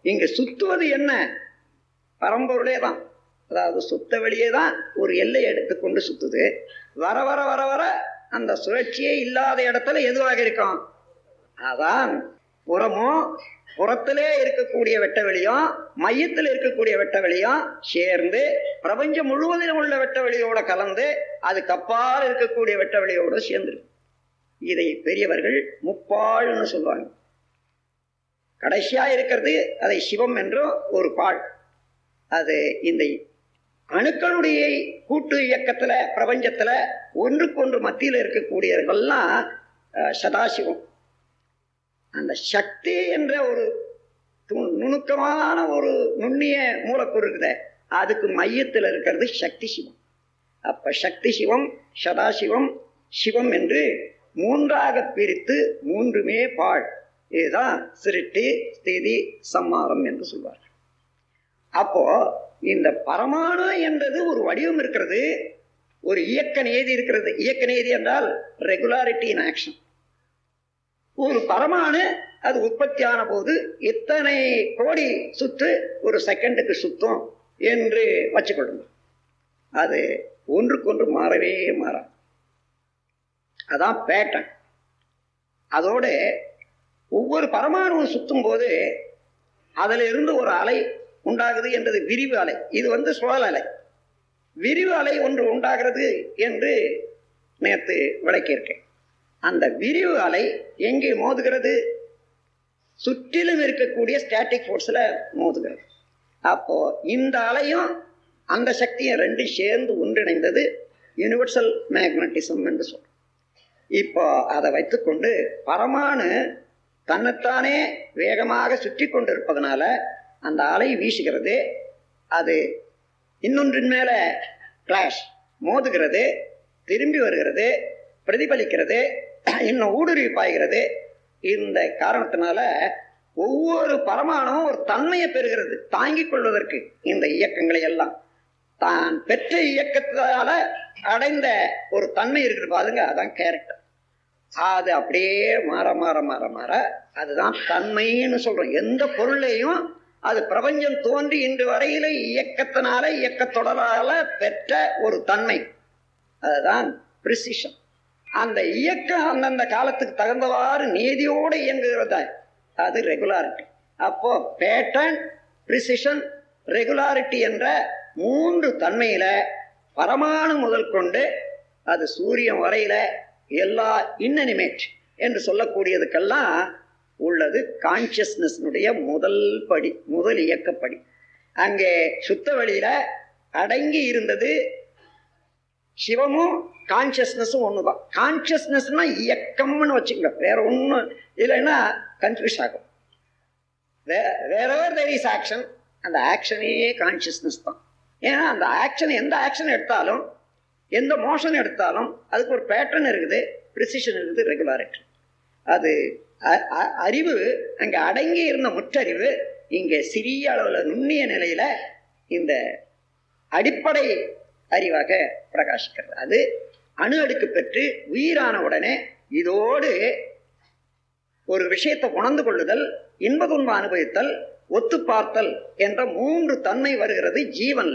இங்க சுத்துவது என்ன பரம்பொருளே தான் அதாவது சுத்த வெளியே தான் ஒரு எல்லை எடுத்துக்கொண்டு சுத்துது வர வர வர வர அந்த சுழற்சியே இல்லாத இடத்துல எதுவாக இருக்கும் அதான் புறமும் புறத்திலே இருக்கக்கூடிய வெட்ட வெளியும் மையத்தில் இருக்கக்கூடிய வெட்ட வெளியும் சேர்ந்து பிரபஞ்சம் முழுவதிலும் உள்ள வெட்ட வெளியோட கலந்து அதுக்கு அப்பால் இருக்கக்கூடிய வெட்ட வெளியோட சேர்ந்து இதை பெரியவர்கள் முப்பாழ்னு சொல்லுவாங்க கடைசியா இருக்கிறது அதை சிவம் என்றும் ஒரு பால் அது இந்த அணுக்களுடைய கூட்டு இயக்கத்துல பிரபஞ்சத்துல ஒன்றுக்கொன்று மத்தியில் இருக்கக்கூடியவர்கள்லாம் அஹ், சதாசிவம் அந்த சக்தி என்ற ஒரு து- நுணுக்கமான ஒரு நுண்ணிய மூலக்கூறு இருக்குதே அதுக்கு மையத்தில் இருக்கிறது சக்தி சிவம் அப்ப சக்தி சிவம் சதாசிவம் சிவம் என்று மூன்றாக பிரித்து மூன்றுமே பாழ் இதுதான் சிருஷ்டி ஸ்திதி சம்மாரம் என்று சொல்வார்கள் அப்போ இந்த பரமாணு என்றது ஒரு வடிவம் இருக்கிறது ஒரு இயக்க நியதி இருக்கிறது இயக்க நியதி என்றால் ரெகுலாரிட்டி இன் ஆக்ஷன் ஒரு பரமாணு அது உற்பத்தியான போது எத்தனை கோடி சுற்று ஒரு செகண்டுக்கு சுத்தும் என்று வச்சுக்கொள்ளுங்க அது ஒன்றுக்கொன்று மாறவே மாறாது அதான் பேட்டன் அதோட ஒவ்வொரு பரமாணுவும் சுத்தும் போது அதுல இருந்து ஒரு அலை உண்டாகுது என்றது விரிவு அலை இது வந்து சுழல் அலை விரிவு அலை ஒன்று உண்டாகிறது என்று நேற்று விளக்கியிருக்கேன் அந்த விரிவு அலை எங்கே மோதுகிறது சுற்றிலும் இருக்கக்கூடிய ஸ்டாட்டிக் ஃபோர்ஸில் மோதுகிறது அப்போ இந்த அலையும் அந்த சக்தியும் ரெண்டும் சேர்ந்து ஒன்றிணைந்தது யூனிவர்சல் மேக்னட்டிசம் என்று சொல்றோம் இப்போ அதை வைத்துக்கொண்டு பரமாணு தன்னைத்தானே வேகமாக சுற்றி கொண்டிருப்பதனால அந்த அலை வீசுகிறது அது இன்னொன்றின் மேல கிளாஷ் மோதுகிறது திரும்பி வருகிறது பிரதிபலிக்கிறது இன்னும் ஊடுருவி பாய்கிறது இந்த காரணத்தினால ஒவ்வொரு பரமாணுவும் ஒரு தன்மையை பெறுகிறது தாங்கிக் கொள்வதற்கு இந்த இயக்கங்களை எல்லாம் தான் பெற்ற இயக்கத்தால அடைந்த ஒரு தன்மை இருக்குது பாருங்க அதான் கேரக்டர் அது அப்படியே மாற மாற மாற மாற அதுதான் தன்மைன்னு சொல்றோம் எந்த பொருளையும் அது பிரபஞ்சம் தோன்றி இன்று வரையில இயக்கத்தினால இயக்கத்தொடரால பெற்ற ஒரு தன்மை அதுதான் பிரிசிஷன் அந்த இயக்கம் அந்தந்த காலத்துக்கு தகுந்தவாறு நீதியோடு இயங்குகிறத அது ரெகுலாரிட்டி அப்போ பேட்டர்ன் பிரிசிஷன் ரெகுலாரிட்டி என்ற மூன்று தன்மையில பரமாணு முதல் கொண்டு அது சூரியன் வரையில எல்லா இன்னனிமேட் என்று சொல்லக்கூடியதுக்கெல்லாம் உள்ளது கான்சியஸ்னஸ்னுடைய முதல் படி முதல் இயக்கப்படி அங்கே சுத்த வழியில அடங்கி இருந்தது சிவமும் கான்சியஸ்னஸும் ஒண்ணுதான் கான்சியஸ்னஸ்னா இயக்கம்னு வச்சுக்கோங்க வேற ஒண்ணும் இல்லைன்னா கன்ஃபியூஸ் ஆகும் வேறவர் தெர் இஸ் ஆக்ஷன் அந்த ஆக்ஷனே கான்சியஸ்னஸ் தான் ஏன்னா அந்த ஆக்ஷன் எந்த ஆக்ஷன் எடுத்தாலும் எந்த மோஷன் எடுத்தாலும் அதுக்கு ஒரு பேட்டர்ன் இருக்குது ப்ரிசிஷன் இருக்குது ரெகுலாரிட்டி அது அ- அ- அறிவு அங்கே அடங்கி இருந்த முற்றறிவு இங்கே சிறிய அளவில் நுண்ணிய நிலையில இந்த அடிப்படை அறிவாக பிரகாசிக்கிறது அது அணு அடுக்கு பெற்று உயிரான உடனே இதோடு ஒரு விஷயத்தை உணர்ந்து கொள்ளுதல் இன்ப துன்ப அனுபவித்தல் ஒத்து பார்த்தல் என்ற மூன்று தன்மை வருகிறது ஜீவன்ல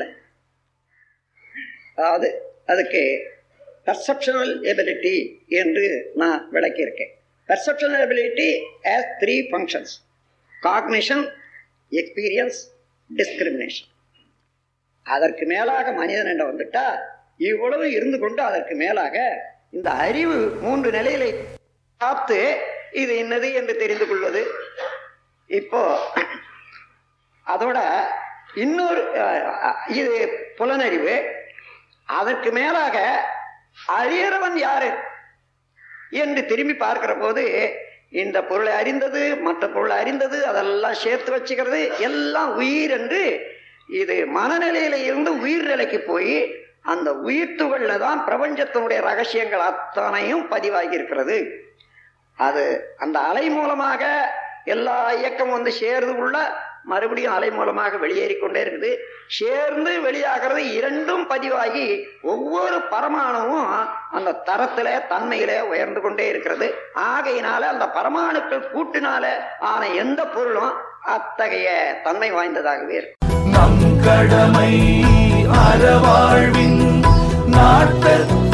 அதாவது அதுக்கு பர்செப்ஷனல் எபிலிட்டி என்று நான் விளக்கியிருக்கேன் perceptual ability as three functions cognition experience discrimination அதற்கு மேலாக மனிதன் என்ற வந்துட்டா இவ்வளவு இருந்து கொண்டு அதற்கு மேலாக இந்த அறிவு மூன்று நிலையிலை காத்து இது என்னது என்று தெரிந்து கொள்வது இப்போ அதோட இன்னொரு அஹ், இது புலனறிவு அதற்கு மேலாக அறியறவன் யாரு என்று திரும்பி பார்க்கிற போது இந்த பொருளை அறிந்தது மற்ற பொருளை அறிந்தது அதெல்லாம் சேர்த்து வச்சுக்கிறது எல்லாம் உயிர் என்று இது மனநிலையில இருந்து உயிர் நிலைக்கு போய் அந்த உயிர் துகள்ல தான் பிரபஞ்சத்தினுடைய ரகசியங்கள் அத்தனையும் பதிவாகி இருக்கிறது அது அந்த அலை மூலமாக எல்லா இயக்கம் வந்து சேர்ந்து உள்ள மறுபடியும் அலை மூலமாக வெளியேறி கொண்டே இருக்குது சேர்ந்து வெளியாகிறது இரண்டும் பதிவாகி ஒவ்வொரு பரமாணுவும் அந்த தரத்தில தன்மையில உயர்ந்து கொண்டே இருக்கிறது ஆகையினால அந்த பரமாணுக்கள் கூட்டினால ஆன எந்த பொருளும் அத்தகைய தன்மை வாய்ந்ததாகவே இருக்கும் நம் கடமை அறவாழ்வின் நாட்டத்து